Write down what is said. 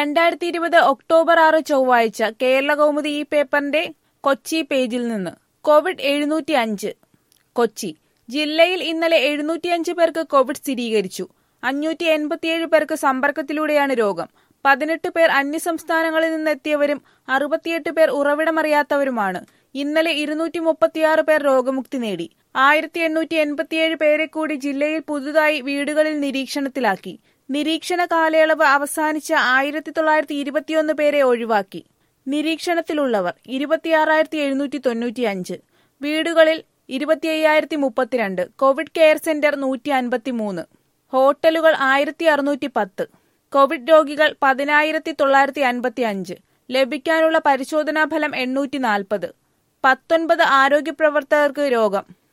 രണ്ടായിരത്തി ഇരുപത് ഒക്ടോബർ ആറ് ചൊവ്വാഴ്ച കേരള കൗമുദി ഈ പേപ്പറിന്റെ കൊച്ചി പേജിൽ നിന്ന് കോവിഡ് എഴുന്നൂറ്റി അഞ്ച് കൊച്ചി ജില്ലയിൽ ഇന്നലെ എഴുന്നൂറ്റിയഞ്ച് പേർക്ക് കോവിഡ് സ്ഥിരീകരിച്ചു അഞ്ഞൂറ്റി എൺപത്തിയേഴ് പേർക്ക് സമ്പർക്കത്തിലൂടെയാണ് രോഗം പതിനെട്ട് പേർ അന്യസംസ്ഥാനങ്ങളിൽ നിന്നെത്തിയവരും അറുപത്തിയെട്ട് പേർ ഉറവിടമറിയാത്തവരുമാണ് ഇന്നലെ ഇരുന്നൂറ്റി മുപ്പത്തിയാറ് പേർ രോഗമുക്തി നേടി ആയിരത്തി എണ്ണൂറ്റി എൺപത്തിയേഴ് പേരെ കൂടി ജില്ലയിൽ പുതുതായി വീടുകളിൽ നിരീക്ഷണത്തിലാക്കി നിരീക്ഷണ കാലയളവ് അവസാനിച്ച ആയിരത്തി തൊള്ളായിരത്തി ഇരുപത്തിയൊന്ന് പേരെ ഒഴിവാക്കി നിരീക്ഷണത്തിലുള്ളവർ ഇരുപത്തിയാറായിരത്തി എഴുന്നൂറ്റി തൊണ്ണൂറ്റി അഞ്ച് വീടുകളിൽ ഇരുപത്തി അയ്യായിരത്തി മുപ്പത്തിരണ്ട് കോവിഡ് കെയർ സെന്റർ നൂറ്റി അൻപത്തി മൂന്ന് ഹോട്ടലുകൾ ആയിരത്തി അറുന്നൂറ്റി പത്ത് കോവിഡ് രോഗികൾ പതിനായിരത്തി തൊള്ളായിരത്തി അൻപത്തി അഞ്ച് ലഭിക്കാനുള്ള പരിശോധനാ ഫലം എണ്ണൂറ്റി നാൽപ്പത് പത്തൊൻപത് ആരോഗ്യ പ്രവർത്തകർക്ക് രോഗം